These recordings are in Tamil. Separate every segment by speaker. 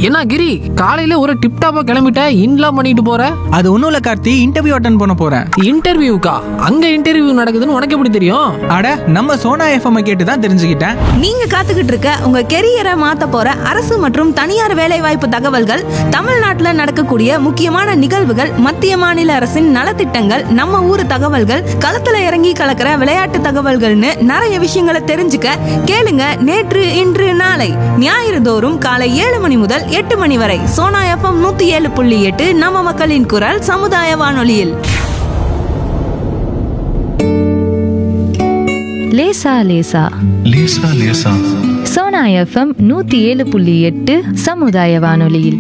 Speaker 1: என்ன கிரி காலையில ஒரு டிப் டாப்பா கிளம்பிட்ட இன்லாம் பண்ணிட்டு போற
Speaker 2: அது ஒன்றும் இல்லை கார்த்தி இன்டர்வியூ அட்டன் பண்ண போகிறேன்
Speaker 1: இன்டர்வியூக்கா அங்க இன்டர்வியூ நடக்குதுன்னு உனக்கு எப்படி தெரியும்
Speaker 2: அட நம்ம சோனா எஃப்எம் கேட்டு தான் தெரிஞ்சுக்கிட்டேன்
Speaker 3: நீங்க காத்துக்கிட்டு இருக்க உங்க கெரியரை மாத்த போற அரசு மற்றும் தனியார் வேலைவாய்ப்பு தகவல்கள் தமிழ்நாட்டுல நடக்கக்கூடிய முக்கியமான நிகழ்வுகள் மத்திய மாநில அரசின் நலத்திட்டங்கள் நம்ம ஊர் தகவல்கள் களத்துல இறங்கி கலக்கிற விளையாட்டு தகவல்கள்னு நிறைய விஷயங்களை தெரிஞ்சுக்க கேளுங்க நேற்று இன்று நாளை ஞாயிறு தோறும் காலை ஏழு மணி முதல் எட்டு மணி வரை சோனா எஃப்எம் நூத்தி ஏழு புள்ளி எட்டு நம்ம மக்களின் குரல் சமுதாய வானொலியில்
Speaker 4: லேசா லேசா
Speaker 5: லேசா லேசா
Speaker 4: சோனா எஃப்எம் நூத்தி ஏழு புள்ளி எட்டு சமுதாய வானொலியில்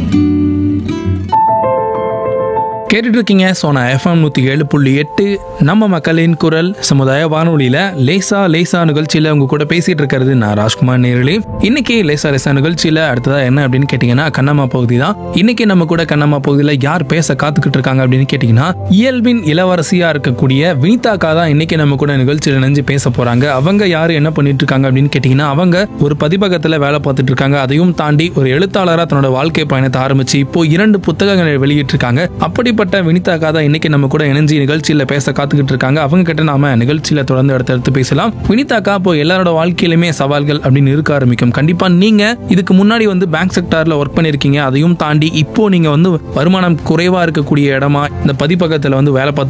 Speaker 6: கேட்டுட்டு இருக்கீங்க சோனா எஃப்எம் நூற்றி ஏழு புள்ளி எட்டு நம்ம மக்களின் குரல் சமுதாய வானொலியில் லேசா லேசா நிகழ்ச்சியில் உங்க கூட பேசிட்டு இருக்கிறது நான் ராஜ்குமார் நேரலி இன்னைக்கு லேசா லேசா நிகழ்ச்சியில் அடுத்ததா என்ன அப்படின்னு கேட்டிங்கன்னா கண்ணம்மா பகுதி தான் இன்னைக்கு நம்ம கூட கண்ணம்மா பகுதியில் யார் பேச காத்துக்கிட்டு இருக்காங்க அப்படின்னு கேட்டிங்கன்னா இயல்பின் இளவரசியா இருக்கக்கூடிய வினிதாக்கா தான் இன்னைக்கு நம்ம கூட நிகழ்ச்சியில் நினைஞ்சு பேச போறாங்க அவங்க யார் என்ன பண்ணிட்டு இருக்காங்க அப்படின்னு கேட்டிங்கன்னா அவங்க ஒரு பதிப்பகத்தில் வேலை பார்த்துட்டு இருக்காங்க அதையும் தாண்டி ஒரு எழுத்தாளராக தன்னோட வாழ்க்கை பயணத்தை ஆரம்பிச்சு இப்போ இரண்டு புத்தகங்களை வெளியிட்டிருக்காங்க அப்படிப்பட்ட வினிதாக்கா தான் இன்னைக்கு நம்ம கூட இணைஞ்சு நிகழ்ச்சியில பேச காத்துக்கிட்டு இருக்காங்க அவங்க கிட்ட நாம நிகழ்ச்சியில தொடர்ந்து அடுத்தடுத்து பேசலாம் வினிதாக்கா இப்போ எல்லாரோட வாழ்க்கையிலுமே சவால்கள் அப்படின்னு இருக்க ஆரம்பிக்கும் கண்டிப்பா நீங்க இதுக்கு முன்னாடி வந்து பேங்க் செக்டார்ல ஒர்க் பண்ணிருக்கீங்க அதையும் தாண்டி இப்போ நீங்க வந்து வருமானம் குறைவா இருக்கக்கூடிய இடமா இந்த பதிப்பகத்துல வந்து வேலை பார்த்து